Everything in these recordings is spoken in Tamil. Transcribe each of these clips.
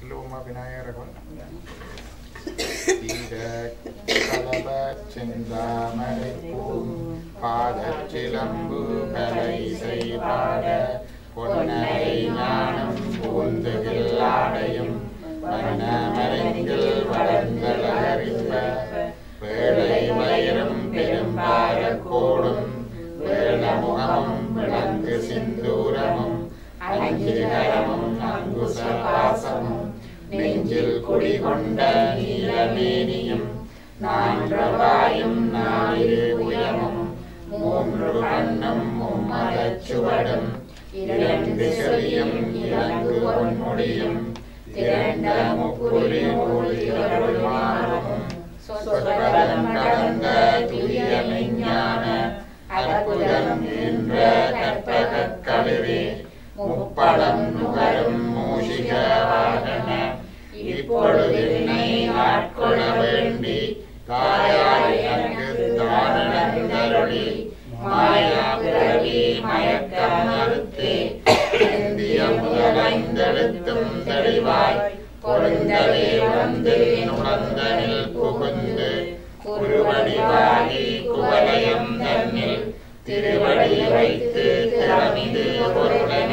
சொல்லுவோமா விநாயகரகன் கலப செந்தாமரை பாதச்சிலம்பு கலை செய்வாட பொன்னரை ஞானம் பூந்துகில் ஆடையும் வண்ணமரங்கில் வளர்ந்தளகரிப்ப வேளை வயிறும் பெரும்பார கோடும் வேளமுகமும் விளங்கு சிந்தூரமும் அஞ்சுகரமும் அங்குசபாசமும் நெஞ்சில் குடிகொண்ட நீலமேனியும் நான்றவாயும் நாயிரு உயமும் மூன்று கண்ணும் மும்மதச் சுவடும் இரண்டு செவியும் இலங்கு பொன்முடியும் திரண்ட முப்புரி ஒளியருள்மாறும் சொற்பதம் கடந்த துரிய மெஞ்ஞான அற்புதம் என்ற கற்பகக் களிரே முப்படம் நுகரும் மூஷிக வாகன இப்பொழுதென்னை ஆட்கொள்ள வேண்டி தாயாய் எனக்கு தானந்தருளி மாயா பிறவி மயக்கம் மறுத்து இந்திய முதலைந்தெழுத்தும் தெளிவாய் பொருந்தவே வந்து நுழந்தனில் புகுந்து குருவடிவாகி குவலயம் தன்னில் திருவடி வைத்து திறமிது பொருளென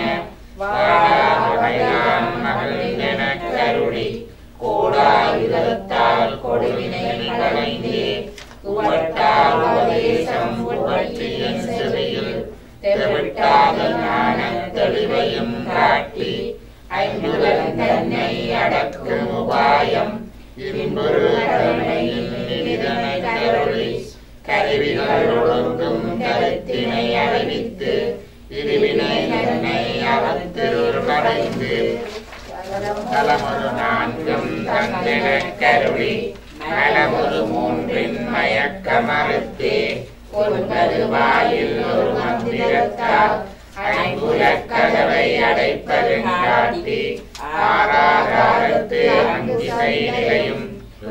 வாழாம் மகிழ்ந்தென கருளி கோடாயுதத்தால் கொடுவினை களைந்தே உவட்டால் உபதேசம் உபற்றிய செவியில் தெவிட்டாத ஞான தெளிவையும் காட்டி ஐந்துலன் தன்னை அடக்கும் உபாயம் இன்பொரு கருணையின் நிதிதனை கருளி கருவிகள் ஒழுங்கும் கருத்தினை அறிவித்து இருவினை தன்னை அவத்திருள் தலமொரு நான்கும் தந்தென கருளி நலமொரு மூன்றின் மயக்க மறுத்தே ஒன்பது வாயில் ஒரு மந்திரத்தால் ஐம்புலக் கதவை அடைப்பது காட்டி ஆறாதாரத்து அங்கிசை நிலையும்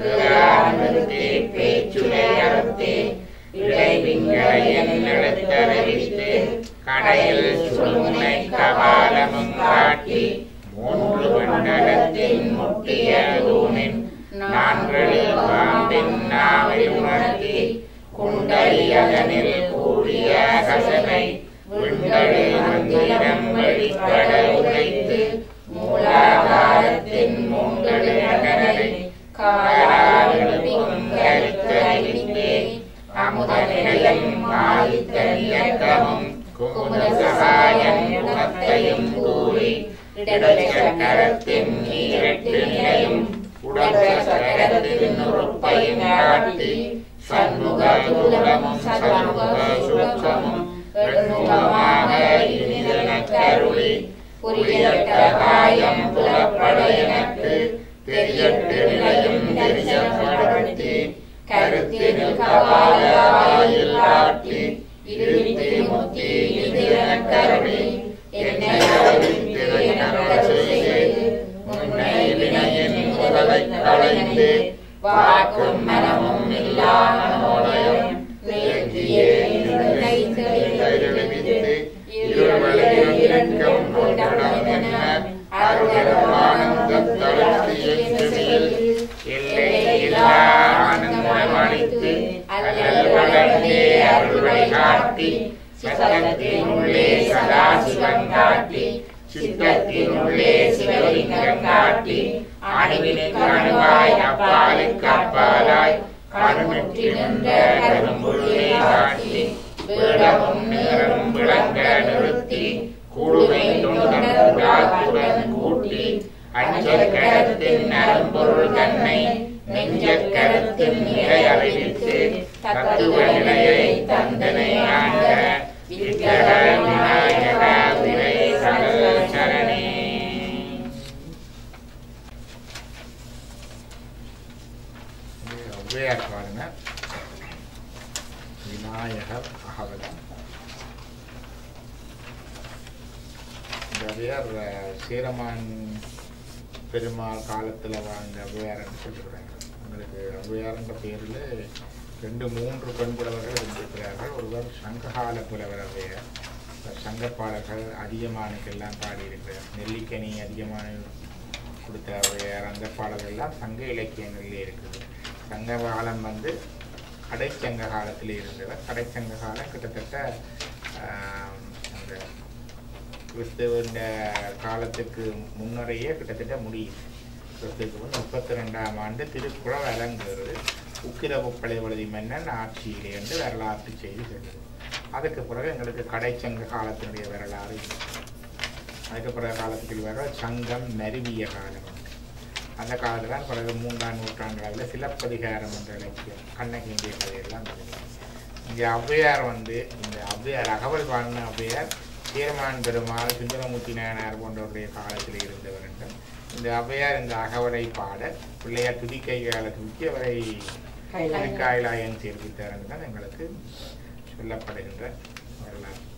நிறுத்தி பேச்சுரை அறுத்தே இடைவிங்களையன் எழுத்தறிவித்து கடையில் சுடுமுனை கபாலமும் காட்டி மூன்று மண்டலத்தின் முட்டிய தூணின் நான்களில் பாம்பின் நாவை உணர்த்தி குண்டலியதனில் கூடிய கசனை விண்டலி மந்திரம் வெளிப்பட உரைத்து மூலாதாரத்தின் மூங்கடு நகரை காலால் எழுப்பும் கருத்து அறிவித்தே அமுத நிலையம் ஆதித்த இயக்கமும் குமுத சகாயம் குணத்தையும் கூறி இடச்சக்கரத்தின் ஈரட்டு நிலையும் உடற்சக்கரத்தின் உறுப்பையும் காட்டி சண்முக தூலமும் சண்முக சூட்சமும் எண்முகமாக இனிதன கருளி புரியட்ட காயம் புலப்பட எனக்கு தெரியட்டு நிலையும் தெரியப்படுத்தி கருத்தினில் கபால வாயில் காட்டி இருத்தி முத்தி இனிதன கருளி என்னை அறிவித்து எனக்கு செய்து முன்னை வினையின் முதலை களைந்து வாக்கும் மனமும் இல்லா மனோலயம் தேங்கியே இருளை தெளிவித்து இருவளையும் இரக்கம் கொண்டடம் என்ன அருளும் ஆனந்த தளர்த்திய செவியில் எல்லை இல்லா ஆனந்தம் அளித்து அல்லல் வளர்ந்தே அருள்வை காட்டி சத்தத்தின் உள்ளே சதாசிவம் காட்டி சித்தத்தின் உள்ளே சிவலிங்கம் காட்டி அணுவினுக்கு அணுவாய் அப்பாலுக்கு அப்பாலாய் கருமுற்றி நின்ற கரும்புள்ளே காட்டி வேடமும் நேரம் விளங்க நிறுத்தி கூடுமை தொண்டனுடன் கூட்டி அஞ்சக்கரத்தின் அரும்பொருள் தன்னை நெஞ்சக்கரத்தின் நிலை அறிவித்து தத்துவ நிலையை தந்தனை ஆண்ட விக்கிரக விநாயக வினை சகல சரணே ஔவையார் பாருங்க விநாயகர் அகவலம் இந்த ஔவையார் அஹ், சீரமான் பெருமாள் காலத்தில் வாழ்ந்த ஔவையார்னு சொல்லிடுறாங்க உங்களுக்கு ஔவையார்ன்ற பேரில் ரெண்டு மூன்று பெண் புலவர்கள் இருந்திருக்கிறார்கள் ஒருவர் சங்ககால புலவர் ஔவையார் இந்த சங்கப்பாடல்கள் அதிகமானுக்கெல்லாம் பாடியிருக்கிறார் நெல்லிக்கனி அதிகமான கொடுத்த ஔவையார் அந்த பாடல்கள் எல்லாம் சங்க இலக்கியங்களிலே இருக்குது சங்க காலம் வந்து கடைச்சங்க காலத்தில் இருந்தவர் கடைச்சங்க காலம் கிட்டத்தட்ட ஆஹ், அந்த கிறிஸ்துவின் காலத்துக்கு முன்னரையே கிட்டத்தட்ட முடியும் கிறிஸ்துவுக்கு முன் முப்பத்தி ரெண்டாம் ஆண்டு திருக்குறள் அரங்கேறுது உக்கிரபுப்பளைவளதி மன்னன் ஆட்சியிலே என்று வரலாற்று செய்தி சொல்லுது அதுக்கு பிறகு எங்களுக்கு கடைச்சங்க காலத்தினுடைய வரலாறு இல்லை. அதுக்கு பிறகு காலத்துக்கு வர சங்கம் நறுவிய காலம் உண்டு. அந்த காலத்துல தான் பிறகு மூன்றாம் நூற்றாண்டு அளவில் சிலப்பதிகாரம் என்ற இலக்கியம் கண்ணகிண்டிய கதையெல்லாம் வருது. இங்கே ஔவையார் வந்து இந்த ஔவையார் அகவல் வாழ்ந்த ஔவையார் சீரமான் பெருமாள் சுந்தரமூர்த்தி நாயனார் போன்றவருடைய காலத்தில் இருந்தவர் என்றும் இந்த ஔவையார் இந்த அகவலை பாட பிள்ளையார் துதிக்கைகால தூக்கி அவரை கைலாயம். திருக்காயிலாயம் சேர்ப்பித்தார் என்று தான் எங்களுக்கு சொல்லப்படுகின்ற வரலாறு